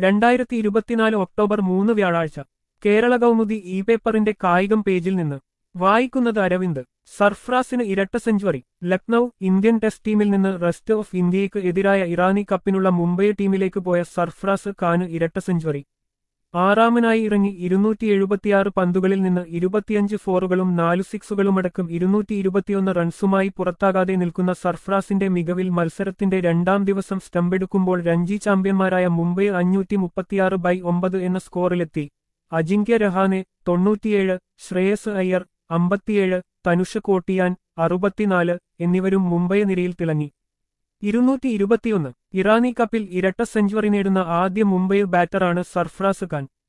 രണ്ടായിരത്തി ഇരുപത്തിനാല് ഒക്ടോബർ മൂന്ന് വ്യാഴാഴ്ച കേരള കൗമുദി ഇ പേപ്പറിന്റെ കായികം പേജിൽ നിന്ന് വായിക്കുന്നത് അരവിന്ദ് സർഫ്രാസിന് ഇരട്ട സെഞ്ചുറി ലക്നൌ ഇന്ത്യൻ ടെസ്റ്റ് ടീമിൽ നിന്ന് റെസ്റ്റ് ഓഫ് ഇന്ത്യയ്ക്ക് എതിരായ ഇറാനി കപ്പിനുള്ള മുംബൈ ടീമിലേക്ക് പോയ സർഫ്രാസ് ഖാന് ഇരട്ട സെഞ്ചുറി ആറാമനായി ഇറങ്ങി ഇരുന്നൂറ്റി എഴുപത്തിയാറ് പന്തുകളിൽ നിന്ന് ഇരുപത്തിയഞ്ച് ഫോറുകളും നാലു സിക്സുകളുമടക്കം ഇരുന്നൂറ്റി ഇരുപത്തിയൊന്ന് റൺസുമായി പുറത്താകാതെ നിൽക്കുന്ന സർഫ്രാസിന്റെ മികവിൽ മത്സരത്തിന്റെ രണ്ടാം ദിവസം സ്റ്റമ്പെടുക്കുമ്പോൾ രഞ്ജി ചാമ്പ്യന്മാരായ മുംബൈ അഞ്ഞൂറ്റി മുപ്പത്തിയാറ് ബൈ ഒമ്പത് എന്ന സ്കോറിലെത്തി അജിങ്ക്യ രഹാനെ തൊണ്ണൂറ്റിയേഴ് ശ്രേയസ് അയ്യർ അമ്പത്തിയേഴ് തനുഷ കോട്ടിയാൻ അറുപത്തിനാല് എന്നിവരും മുംബൈ നിരയിൽ തിളങ്ങി ഇരുന്നൂറ്റി ഇരുപത്തിയൊന്ന് ഇറാനി കപ്പിൽ ഇരട്ട സെഞ്ചുറി നേടുന്ന ആദ്യ മുംബൈ ബാറ്ററാണ് സർഫ്രാസ് ഖാൻ